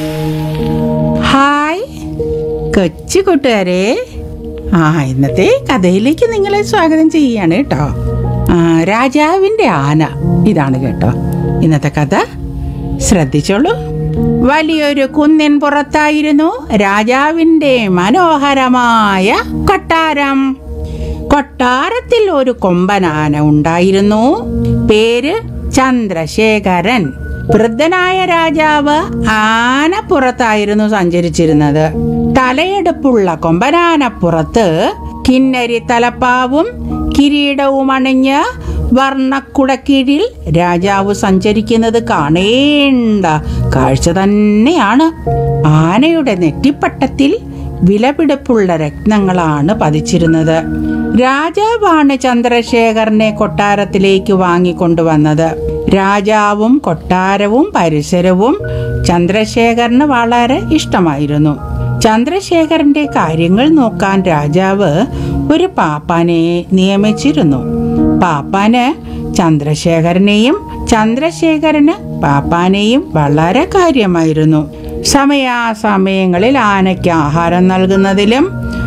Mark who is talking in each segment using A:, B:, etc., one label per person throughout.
A: hi കൊച്ചു കൂട്ടുകാരെ ആ ഇന്നത്തെ കഥയിലേക്ക് നിങ്ങളെ സ്വാഗതം ചെയ്യാണ് കേട്ടോ ആ, രാജാവിൻ്റെ ആന ഇതാണ് കേട്ടോ ഇന്നത്തെ കഥ ശ്രദ്ധിച്ചോളൂ വലിയൊരു കുന്നിൻ പുറത്തായിരുന്നു രാജാവിൻ്റെ മനോഹരമായ കൊട്ടാരം കൊട്ടാരത്തിൽ ഒരു കൊമ്പനാന ഉണ്ടായിരുന്നു പേര് ചന്ദ്രശേഖരൻ വൃദ്ധനായ രാജാവ് ആനപ്പുറത്തായിരുന്നു സഞ്ചരിച്ചിരുന്നത് തലയെടുപ്പുള്ള കൊമ്പനാനപ്പുറത്ത് കിന്നരി തലപ്പാവും കിരീടവും അണിഞ്ഞ് വർണ്ണക്കുടക്കീഴിൽ രാജാവ് സഞ്ചരിക്കുന്നത് കാണേണ്ട കാഴ്ച തന്നെയാണ് ആനയുടെ നെറ്റിപ്പട്ടത്തിൽ വിലപിടിപ്പുള്ള രത്നങ്ങളാണ് പതിച്ചിരുന്നത് രാജാവാണ് ചന്ദ്രശേഖരനെ കൊട്ടാരത്തിലേക്ക് വാങ്ങിക്കൊണ്ടുവന്നത് രാജാവും കൊട്ടാരവും പരിസരവും ചന്ദ്രശേഖരന് വളരെ ഇഷ്ടമായിരുന്നു ചന്ദ്രശേഖരന്റെ കാര്യങ്ങൾ നോക്കാൻ രാജാവ് ഒരു പാപ്പാനെ നിയമിച്ചിരുന്നു പാപ്പാന് ചന്ദ്രശേഖരനെയും ചന്ദ്രശേഖരന് പാപ്പാനെയും വളരെ കാര്യമായിരുന്നു സമയാസമയങ്ങളിൽ ആനയ്ക്ക് ആഹാരം നൽകുന്നതിലും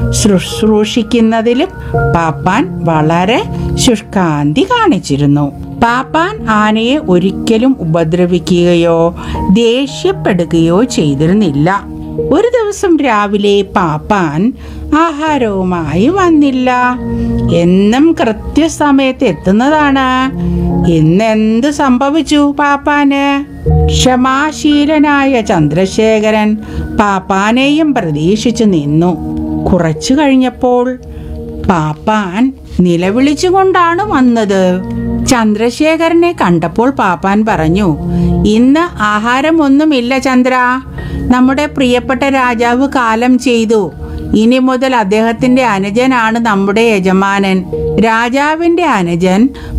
A: ശുശ്രൂഷിക്കുന്നതിലും പാപ്പാൻ വളരെ ശുഷ്കാന്തി കാണിച്ചിരുന്നു പാപ്പാൻ ആനയെ ഒരിക്കലും ഉപദ്രവിക്കുകയോ ദേഷ്യപ്പെടുകയോ ചെയ്തിരുന്നില്ല ഒരു ദിവസം രാവിലെ പാപ്പാൻ ആഹാരവുമായി വന്നില്ല എന്നും കൃത്യസമയത്ത് എത്തുന്നതാണ് ഇന്ന് എന്ത് സംഭവിച്ചു പാപ്പാന് ക്ഷമാശീലനായ ചന്ദ്രശേഖരൻ പാപ്പാനെയും പ്രതീക്ഷിച്ചു നിന്നു കുറച്ചു കഴിഞ്ഞപ്പോൾ പാപ്പാൻ നിലവിളിച്ചുകൊണ്ടാണ് വന്നത് ചന്ദ്രശേഖരനെ കണ്ടപ്പോൾ പാപ്പാൻ പറഞ്ഞു ഇന്ന് ആഹാരമൊന്നുമില്ല ചന്ദ്ര നമ്മുടെ പ്രിയപ്പെട്ട രാജാവ് കാലം ചെയ്തു ഇനി മുതൽ അദ്ദേഹത്തിന്റെ അനുജനാണ് നമ്മുടെ യജമാനൻ രാജാവിന്റെ അനുജൻ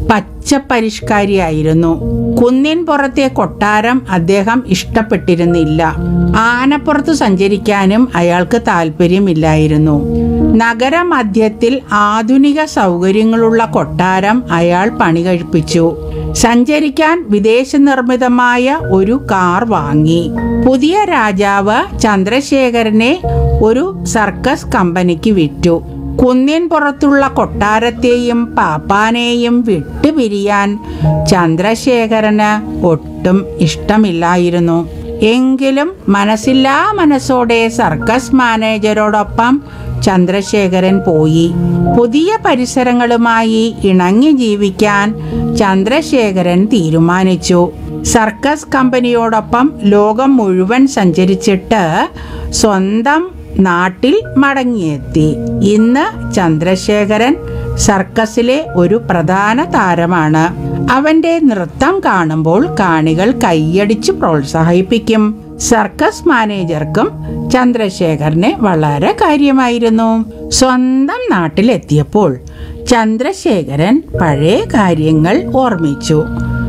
A: പച്ചപ്പരിഷ്കാരിയായിരുന്നു കുന്നിൻ പുറത്തെ കൊട്ടാരം അദ്ദേഹം ഇഷ്ടപ്പെട്ടിരുന്നില്ല ആനപ്പുറത്ത് സഞ്ചരിക്കാനും അയാൾക്ക് താല്പര്യമില്ലായിരുന്നു നഗരമധ്യത്തിൽ ആധുനിക സൗകര്യങ്ങളുള്ള കൊട്ടാരം അയാൾ പണി കഴിപ്പിച്ചു സഞ്ചരിക്കാൻ വിദേശ നിർമ്മിതമായ ഒരു കാർ വാങ്ങി പുതിയ രാജാവ് ചന്ദ്രശേഖരനെ ഒരു സർക്കസ് കമ്പനിക്ക് വിറ്റു കുന്നിൻ പുറത്തുള്ള കൊട്ടാരത്തെയും പാപ്പാനെയും വിട്ടുപിരിയാൻ ചന്ദ്രശേഖരന് ഒട്ടും ഇഷ്ടമില്ലായിരുന്നു എങ്കിലും മനസ്സില്ലാ മനസ്സോടെ സർക്കസ് മാനേജരോടൊപ്പം ചന്ദ്രശേഖരൻ പോയി പുതിയ പരിസരങ്ങളുമായി ഇണങ്ങി ജീവിക്കാൻ ചന്ദ്രശേഖരൻ തീരുമാനിച്ചു സർക്കസ് കമ്പനിയോടൊപ്പം ലോകം മുഴുവൻ സഞ്ചരിച്ചിട്ട് സ്വന്തം നാട്ടിൽ മടങ്ങിയെത്തി ഇന്ന് ചന്ദ്രശേഖരൻ സർക്കസിലെ ഒരു പ്രധാന താരമാണ് അവന്റെ നൃത്തം കാണുമ്പോൾ കാണികൾ കൈയടിച്ച് പ്രോത്സാഹിപ്പിക്കും സർക്കസ് മാനേജർക്കും ചന്ദ്രശേഖരനെ വളരെ കാര്യമായിരുന്നു സ്വന്തം നാട്ടിലെത്തിയപ്പോൾ ചന്ദ്രശേഖരൻ പഴയ കാര്യങ്ങൾ ഓർമ്മിച്ചു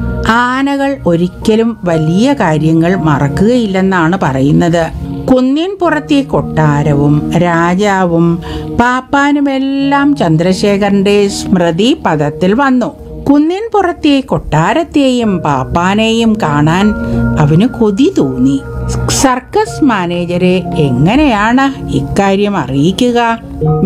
A: ആനകൾ ഒരിക്കലും വലിയ കാര്യങ്ങൾ മറക്കുകയില്ലെന്നാണ് പറയുന്നത് കുന്നിൻ പുറത്തെ കൊട്ടാരവും രാജാവും പാപ്പാനുമെല്ലാം ചന്ദ്രശേഖരന്റെ സ്മൃതി പദത്തിൽ വന്നു കുന്നിൻ പുറത്തെ കൊട്ടാരത്തെയും പാപ്പാനെയും കാണാൻ അവന് കൊതി തോന്നി സർക്കസ് മാനേജരെ എങ്ങനെയാണ് ഇക്കാര്യം അറിയിക്കുക